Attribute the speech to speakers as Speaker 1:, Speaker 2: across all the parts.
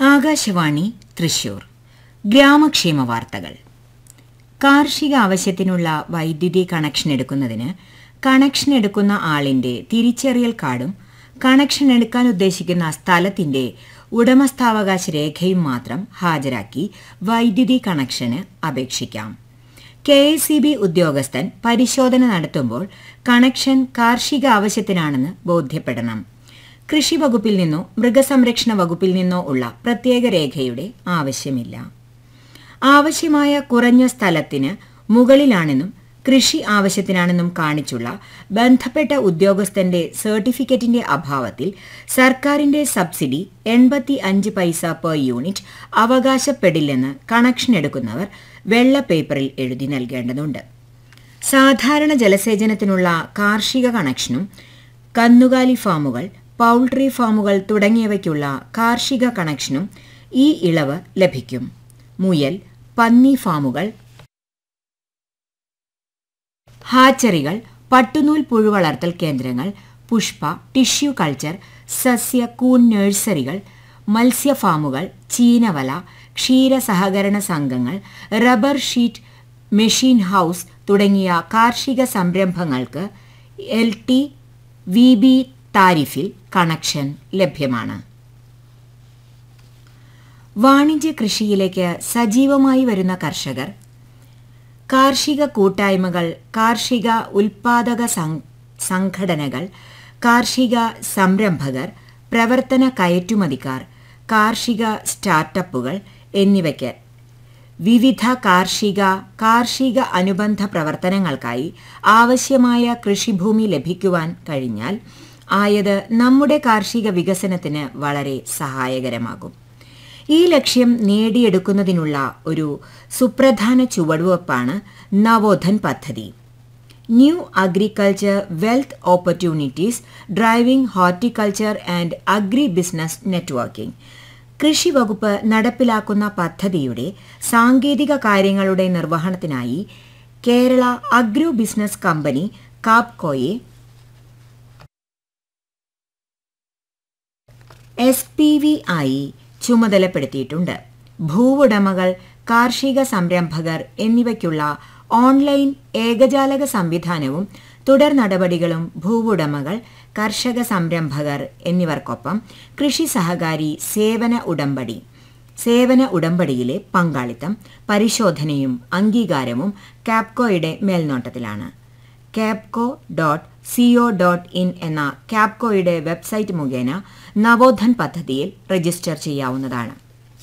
Speaker 1: ആകാശവാണി തൃശൂർ ഗ്രാമക്ഷേമ വാർത്തകൾ കാർഷിക ആവശ്യത്തിനുള്ള വൈദ്യുതി കണക്ഷൻ എടുക്കുന്നതിന് കണക്ഷൻ എടുക്കുന്ന ആളിന്റെ തിരിച്ചറിയൽ കാർഡും കണക്ഷൻ എടുക്കാൻ ഉദ്ദേശിക്കുന്ന സ്ഥലത്തിന്റെ ഉടമസ്ഥാവകാശ രേഖയും മാത്രം ഹാജരാക്കി വൈദ്യുതി കണക്ഷന് അപേക്ഷിക്കാം കെ എസ് സി ബി ഉദ്യോഗസ്ഥൻ പരിശോധന നടത്തുമ്പോൾ കണക്ഷൻ കാർഷിക ആവശ്യത്തിനാണെന്ന് ബോധ്യപ്പെടണം കൃഷി വകുപ്പിൽ നിന്നോ മൃഗസംരക്ഷണ വകുപ്പിൽ നിന്നോ ഉള്ള പ്രത്യേക രേഖയുടെ ആവശ്യമില്ല ആവശ്യമായ കുറഞ്ഞ സ്ഥലത്തിന് മുകളിലാണെന്നും കൃഷി ആവശ്യത്തിനാണെന്നും കാണിച്ചുള്ള ബന്ധപ്പെട്ട ഉദ്യോഗസ്ഥന്റെ സർട്ടിഫിക്കറ്റിന്റെ അഭാവത്തിൽ സർക്കാരിന്റെ സബ്സിഡി എൺപത്തി അഞ്ച് പൈസ പെർ യൂണിറ്റ് അവകാശപ്പെടില്ലെന്ന് കണക്ഷൻ എടുക്കുന്നവർ വെള്ള പേപ്പറിൽ എഴുതി നൽകേണ്ടതുണ്ട് സാധാരണ ജലസേചനത്തിനുള്ള കാർഷിക കണക്ഷനും കന്നുകാലി ഫാമുകൾ പൗൾട്രി ഫാമുകൾ തുടങ്ങിയവയ്ക്കുള്ള കാർഷിക കണക്ഷനും ഈ ഇളവ് ലഭിക്കും മുയൽ പന്നി ഫാമുകൾ ഹാച്ചറികൾ പട്ടുനൂൽ പുഴുവളർത്തൽ കേന്ദ്രങ്ങൾ പുഷ്പ ടിഷ്യൂ കൾച്ചർ സസ്യ കൂൺ നഴ്സറികൾ മത്സ്യ ഫാമുകൾ ചീനവല ക്ഷീര സഹകരണ സംഘങ്ങൾ റബ്ബർ ഷീറ്റ് മെഷീൻ ഹൌസ് തുടങ്ങിയ കാർഷിക സംരംഭങ്ങൾക്ക് എൽ ടി വി ബി താരിഫിൽ കണക്ഷൻ ലഭ്യമാണ് വാണിജ്യ കൃഷിയിലേക്ക് സജീവമായി വരുന്ന കർഷകർ കാർഷിക കൂട്ടായ്മകൾ കാർഷിക ഉൽപാദക സംഘടനകൾ കാർഷിക സംരംഭകർ പ്രവർത്തന കയറ്റുമതിക്കാർ കാർഷിക സ്റ്റാർട്ടപ്പുകൾ എന്നിവയ്ക്ക് വിവിധ കാർഷിക കാർഷിക അനുബന്ധ പ്രവർത്തനങ്ങൾക്കായി ആവശ്യമായ കൃഷിഭൂമി ലഭിക്കുവാൻ കഴിഞ്ഞാൽ ആയത് നമ്മുടെ കാർഷിക വികസനത്തിന് വളരെ സഹായകരമാകും ഈ ലക്ഷ്യം നേടിയെടുക്കുന്നതിനുള്ള ഒരു സുപ്രധാന ചുവടുവയ്പ്പാണ് നവോധൻ പദ്ധതി new agriculture wealth opportunities driving horticulture and agri business networking കൃഷി വകുപ്പ് നടപ്പിലാക്കുന്ന പദ്ധതിയുടെ സാങ്കേതിക കാര്യങ്ങളുടെ നിർവഹണത്തിനായി കേരള അഗ്രോ ബിസിനസ് കമ്പനി കാപ്കോയെ എസ് പി വി ആയി ചുമതലപ്പെടുത്തിയിട്ടുണ്ട് ഭൂവുടമകൾ കാർഷിക സംരംഭകർ എന്നിവയ്ക്കുള്ള ഓൺലൈൻ ഏകജാലക സംവിധാനവും തുടർ നടപടികളും ഭൂവുടമകൾ കർഷക സംരംഭകർ എന്നിവർക്കൊപ്പം കൃഷി സഹകാരി സേവന ഉടമ്പടി സേവന ഉടമ്പടിയിലെ പങ്കാളിത്തം പരിശോധനയും അംഗീകാരവും കാപ്കോയുടെ മേൽനോട്ടത്തിലാണ് KAPCO dot CO dot in എന്ന കാപ്കോയുടെ വെബ്സൈറ്റ് മുഖേന നവോധൻ പദ്ധതിയിൽ രജിസ്റ്റർ ചെയ്യാവുന്നതാണ്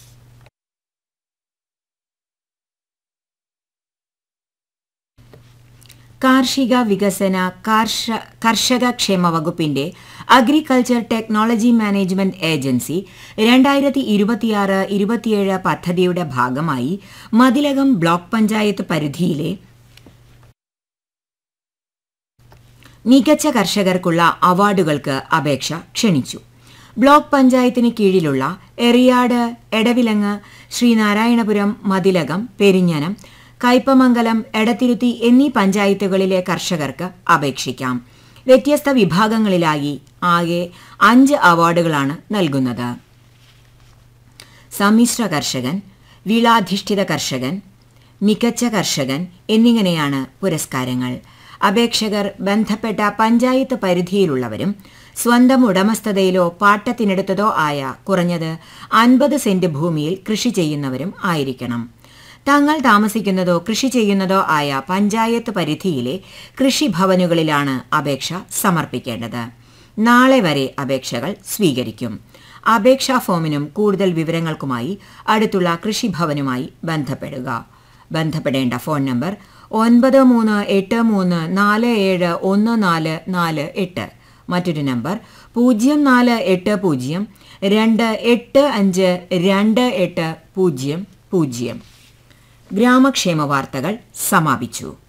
Speaker 1: കാർഷിക വികസന കർഷക ക്ഷേമ വകുപ്പിന്റെ അഗ്രികൾച്ചർ ടെക്നോളജി മാനേജ്മെന്റ് ഏജൻസി രണ്ടായിരത്തി ഇരുപത്തിയാറ് ഇരുപത്തിയേഴ് പദ്ധതിയുടെ ഭാഗമായി മതിലകം ബ്ലോക്ക് പഞ്ചായത്ത് പരിധിയിലെ മികച്ച കർഷകർക്കുള്ള അവാർഡുകൾക്ക് അപേക്ഷ ക്ഷണിച്ചു ബ്ലോക്ക് പഞ്ചായത്തിന് കീഴിലുള്ള എറിയാട് എടവിലങ്ങ് ശ്രീനാരായണപുരം മതിലകം പെരിഞ്ഞനം കയ്പമംഗലം എടത്തിരുത്തി എന്നീ പഞ്ചായത്തുകളിലെ കർഷകർക്ക് അപേക്ഷിക്കാം വ്യത്യസ്ത വിഭാഗങ്ങളിലായി ആകെ അഞ്ച് അവാർഡുകളാണ് നൽകുന്നത് സമ്മിശ്ര കർഷകൻ വിളാധിഷ്ഠിത കർഷകൻ മികച്ച കർഷകൻ എന്നിങ്ങനെയാണ് പുരസ്കാരങ്ങൾ അപേക്ഷകർ ബന്ധപ്പെട്ട പഞ്ചായത്ത് പരിധിയിലുള്ളവരും സ്വന്തം ഉടമസ്ഥതയിലോ പാട്ടത്തിനെടുത്തതോ ആയ കുറഞ്ഞത് അൻപത് സെന്റ് ഭൂമിയിൽ കൃഷി ചെയ്യുന്നവരും ആയിരിക്കണം തങ്ങൾ താമസിക്കുന്നതോ കൃഷി ചെയ്യുന്നതോ ആയ പഞ്ചായത്ത് പരിധിയിലെ കൃഷിഭവനുകളിലാണ് അപേക്ഷ സമർപ്പിക്കേണ്ടത് നാളെ വരെ അപേക്ഷകൾ സ്വീകരിക്കും അപേക്ഷാ ഫോമിനും കൂടുതൽ വിവരങ്ങൾക്കുമായി അടുത്തുള്ള കൃഷിഭവനുമായി ബന്ധപ്പെടുക ബന്ധപ്പെടേണ്ട ഫോൺ നമ്പർ ഒൻപത് മൂന്ന് എട്ട് മൂന്ന് നാല് ഏഴ് ഒന്ന് നാല് നാല് എട്ട് മറ്റൊരു നമ്പർ പൂജ്യം നാല് എട്ട് പൂജ്യം രണ്ട് എട്ട് അഞ്ച് രണ്ട് എട്ട് പൂജ്യം പൂജ്യം ഗ്രാമക്ഷേമ വാർത്തകൾ സമാപിച്ചു